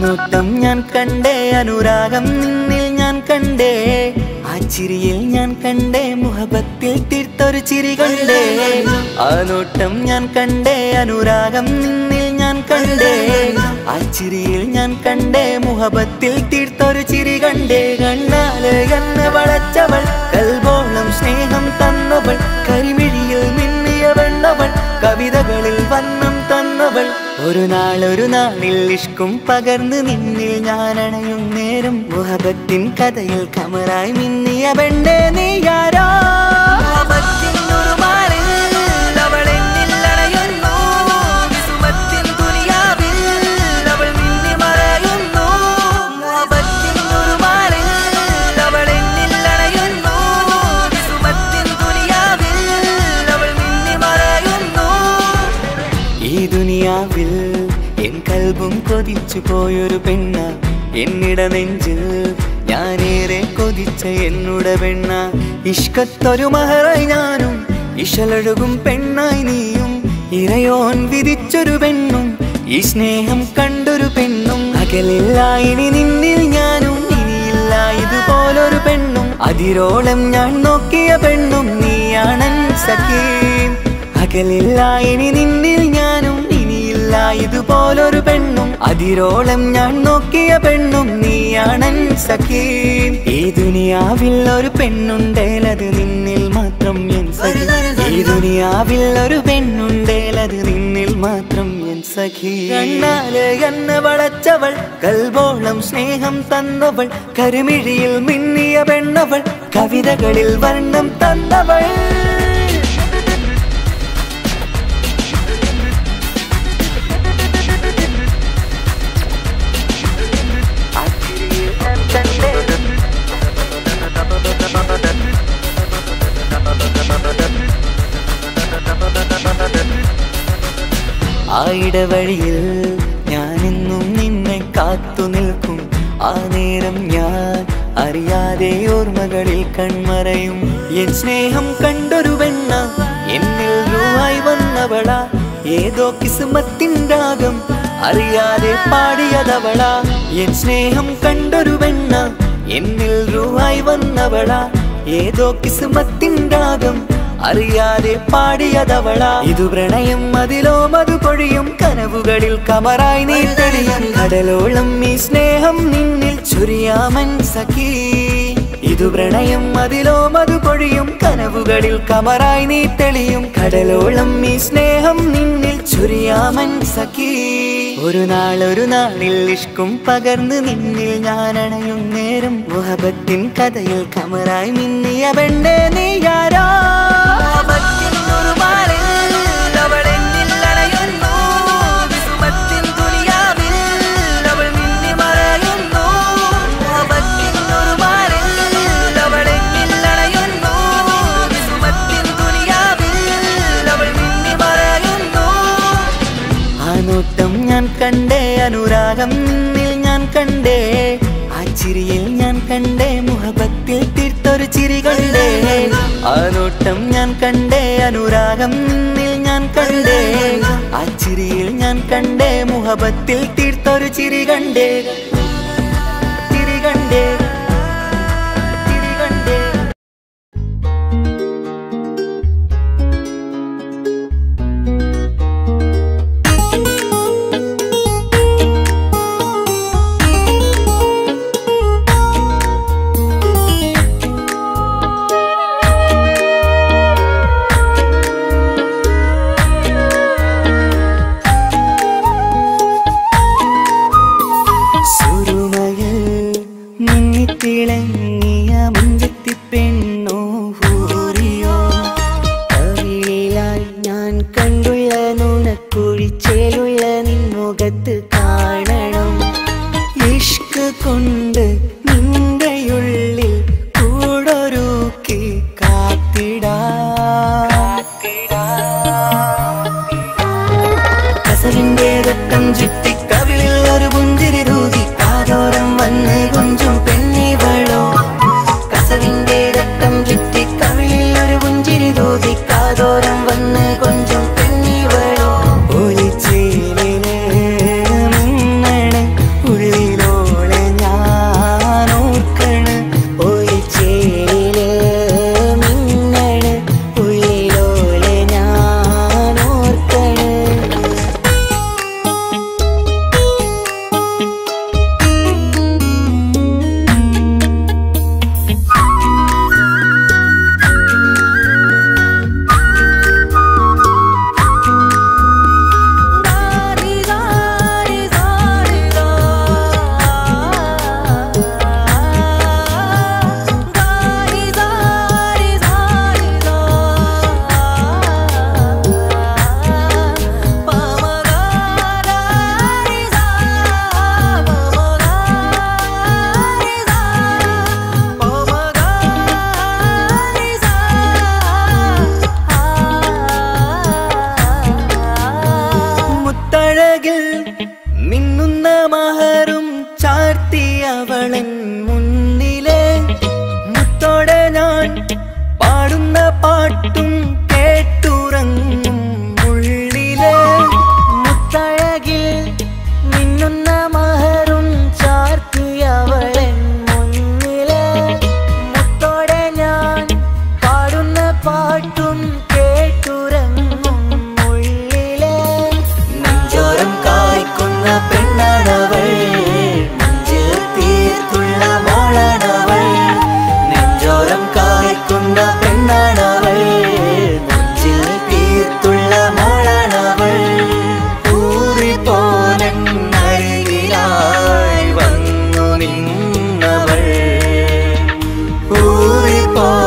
നോട്ടം ഞാൻ കണ്ടേ അനുരാഗം നിന്നിൽ ഞാൻ കണ്ടേ ആ ചിരിയിൽ ഞാൻ കണ്ടേ മുഹബത്തിൽ തീർത്തൊരു ചിരി കണ്ടേ ആ നോട്ടം ഞാൻ കണ്ടേ അനുരാഗം നിന്നിൽ ഞാൻ കണ്ടേ ആ ചിരിയിൽ ഞാൻ കണ്ടേ മുഹബത്തിൽ തീർത്തൊരു ചിരി കണ്ടേ കണ്ണാല് എന്നെ വളച്ചവൾ കൽബോളം സ്നേഹം തന്നവൾ കരിമിഴിയിൽ മിന്നിയ വെള്ളവൾ കവിതകളിൽ വന്നം തന്നവൾ ഒരു നാൾ ഒരു നാളിൽ ഇഷ്കും പകർന്ന് നിന്നിൽ ഞാൻ അണയും നേരം മുഹബത്തിൻ കഥയിൽ കമറായി മിന്നിയ പെണ്ണെ നീയാരോ മുഹബത്തിൻ ഉറുമാലിൽ അവൾ എന്നിൽ അണയുന്നു. വിസുമത്തിൻ ദുനിയാവിൽ അവൾ മിന്നി മറയുന്നു. മുഹബത്തിൻ ഉറുമാലിൽ അവൾ എന്നിൽ അണയുന്നു. വിസുമത്തിൻ ദുനിയാവിൽ അവൾ മിന്നി മറയുന്നു. ഈ ദുനിയാവിൽ എൻ കൽബും കൊതിച്ചു പോയൊരു പെണ്ണ എന്നിട നെഞ്ചിൽ ഞാനേറെ കൊതിച്ച എന്നുടെ പെണ്ണ ഇഷ്കത്തൊരു മഹറായി ഞാനും ഇശലൊഴുകും പെണ്ണായി നീയും ഇറയോൻ വിധിച്ചൊരു പെണ്ണും ഈ സ്നേഹം കണ്ടൊരു പെണ്ണും അകലില്ല ഇനി നിന്നിൽ ഞാനും ഇനിയില്ല ഇതുപോലൊരു പെണ്ണും അതിരോളം ഞാൻ നോക്കിയ പെണ്ണും നീയാണൻ സഖീം അകലില്ല ഇനി നിന്നിൽ ഞാനും ഇനിയില്ല ഇതുപോലൊരു പെണ്ണും അതിരോളം ഞാൻ നോക്കിയ പെണ്ണും നീയാണൻ സഖീം ഈ ദുനിയാവിൽ ഒരു പെണ്ണുണ്ടേലത് നിന്നിൽ മാത്രം എൻ സഖി ഈ ദുനിയാവിൽ ഒരു പെണ്ണുണ്ടേലത് നിന്നിൽ മാത്രം എൻ സഖി കണ്ണാല് എന്നെ വളച്ചവൾ കൽബോളം സ്നേഹം തന്നവൾ കരുമിഴിയിൽ മിന്നിയ പെണ്ണവൾ കവിതകളിൽ വർണ്ണം തന്നവൾ ആ ഇടവഴിയിൽ ഞാനെന്നും നിന്നെ കാത്തു നിൽക്കും ആ നേരം ഞാൻ അറിയാതെ ഓർമ്മകളിൽ കൺമറയും എൻ സ്നേഹം കണ്ടൊരു വെണ്ണ എന്നിൽ രൂപായി വന്നവള ഏതോ കിസുമത്തിൻ രാഗം അറിയാതെ പാടിയതവള എൻ സ്നേഹം കണ്ടൊരു വെണ്ണ എന്നിൽ രൂപായി വന്നവള ഏതോ കിസുമത്തിൻ രാഗം അറിയാതെ പാടിയതവള ഇതു പ്രണയം അതിലോ മധു പൊഴിയും കനവുകളിൽ കമറായി നീ തെളിയും കടലോളം ഈ സ്നേഹം നിന്നിൽ ചുരിയാമൻ സഖീ ഇതു പ്രണയം അതിലോ മധു പൊഴിയും കനവുകളിൽ കമറായി നീ തെളിയും കടലോളം ഈ സ്നേഹം നിന്നിൽ ചുരിയാമൻ സഖീ ഒരു നാൾ ഒരു നാളിൽ ഇഷ്കും പകർന്ന് നിന്നിൽ ഞാൻ അണയും നേരം മുഹബത്തിൻ കഥയിൽ കമറായി മിന്നിയ പെണ്ണെ നീയാരോ മുഹബത്തിൻ ഉറുമാലിൽ അവൾ എന്നിൽ അണയുന്നു. വിസുമത്തിൻ ദുനിയാവിൽ അവൾ മിന്നി മറയുന്നു. മുഹബത്തിൻ ഉറുമാലിൽ അവൾ എന്നിൽ അണയുന്നു. വിസുമത്തിൻ ദുനിയാവിൽ അവൾ മിന്നി മറയുന്നു. ആ നോട്ടം ഞാൻ കണ്ടേ അനുരാഗം നിന്നിൽ ഞാൻ കണ്ടേ ആ ചിരിയിൽ ഞാൻ കണ്ടേ മുഹബത്തിൽ തീർത്തൊരു ചിരി കണ്ടേ ആ നോട്ടം ഞാൻ കണ്ടേ അനുരാഗം നിന്നിൽ ഞാൻ കണ്ടേ ആ ചിരിയിൽ ഞാൻ കണ്ടേ മുഹബത്തിൽ തീർത്തൊരു ചിരി കണ്ടേ ചിരി കണ്ടേ ചിരി കണ്ടേ സുരുമയിൽ മുങ്ങി ഞാൻ പാടുന്ന പാട്ടും കേട്ടുറങ്ങും ഉള്ളിലെ മുത്തഴകിൽ മിന്നുന്ന മഹറും ചാർത്തിയവളൻ മുന്നിലെ മുത്തോടെ ഞാൻ പാടുന്ന പാട്ടും കേട്ടുറങ്ങും ഉള്ളിലെ നെഞ്ചോരം കായ്ക്കുന്ന പെണ്ണാണവൾ നെഞ്ചിൽ തീർത്തുള്ള മോളാണവൾ നെഞ്ചോരം കായ്ക്കുന്ന പെണ്ണാണവൾ നെഞ്ചിൽ തീർത്തുള്ള മോളാണവൾ ഊറി പോലരികിലായി വന്നു നിന്നവൾ ഊറി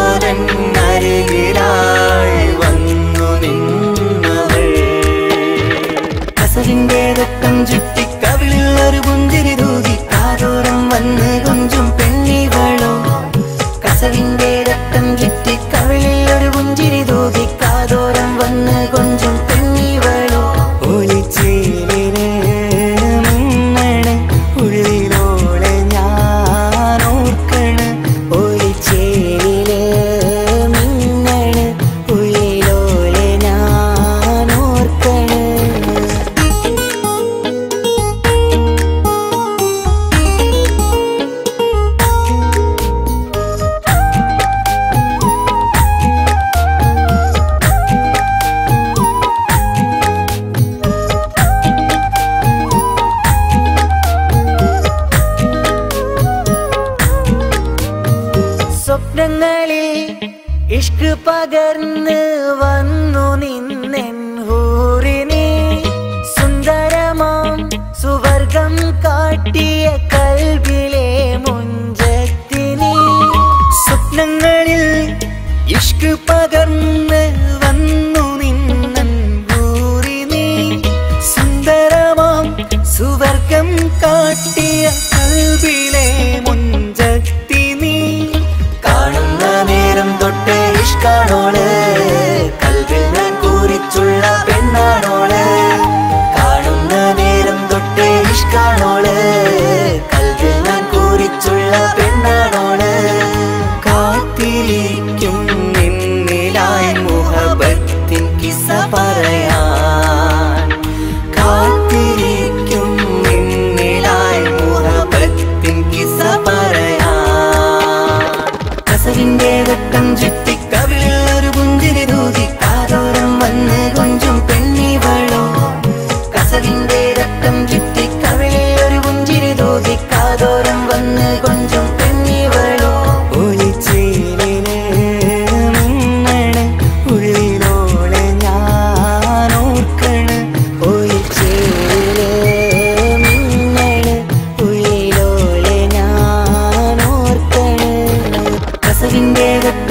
പോലരികിലായി വന്നു നിന്നവൾ കസവിന്റെ രക്തം ചുറ്റി കവിളിൽ ഒരു പുഞ്ചിരി തൂകി കാതോരം വന്ന് കൊഞ്ചും പെണ്ണിവളോ കസവിന്റെ രക്തം ചുറ്റി കവിളിൽ ഒരു പുഞ്ചിരി തൂകി കാതോരം വന്ന് കൊഞ്ചും പെണ്ണിവളോ ഒളിച്ചേലിന് മിന്നണ് ഉള്ളിലോളെ ഞാൻ ഓർക്കണ് ഒളിച്ചേലില് മിന്നണ് ഉള്ളിലോളെ ഞാൻ ഓർക്കണ് സ്വപ്നങ്ങളിൽ ഇഷ്ക് പകർന്ന് വന്നു നിന്നെൻ ഹൂറിനെ സുന്ദരമാം സുവർഗം കാട്ടിയ കൽബിലെ മുഞ്ചത്തിനെ സ്വപ്നങ്ങളിൽ ഇഷ്ക് പകർന്ന് വന്നു നിന്നൻ ഹൂറിനെ സുന്ദരമാം സുവർഗം കാട്ടിയ കൽബിലെ മുഞ്ചത്തി നീ കാണുന്ന നേരം തൊട്ട് ഇഷ്കാണോള് കൽവിൽ ഞാൻ കൂറിച്ചുള്ള പെണ്ണാണോള് കാണുന്ന നേരം തൊട്ട് ഇഷ്കാണോള് കൽവിൽ ഞാൻ കൂറിച്ചുള്ള പെണ്ണാണോള് കാത്തിരിക്കും നിന്നിലായി മുഹബത്തിൻ കിസ പറയാൻ കാത്തിരിക്കും നിന്നിലായി മുഹബത്തിൻ കിസ പറയാൻ കസവിന്റെ വെട്ടം ചുറ്റി കവിളിൽ ഒരു പുഞ്ചിരി തൂകി കാതോരം വന്ന് കൊഞ്ചും പെണ്ണിവളോ കസവിന്റെ രക്തം ചുറ്റി കവിളിൽ ഒരു പുഞ്ചിരി തൂകി കാതോരം വന്ന് കൊഞ്ചും പെണ്ണിവളോ ഒളിച്ചേലിന് മിന്നണ് ഉള്ളിലോളെ ഞാൻ ഓർക്കണ് ഒളിച്ചേലില് മിന്നണ് ഉള്ളിലോളെ ഞാൻ ഓർക്കണ് കസവിന്റെ വെട്ടം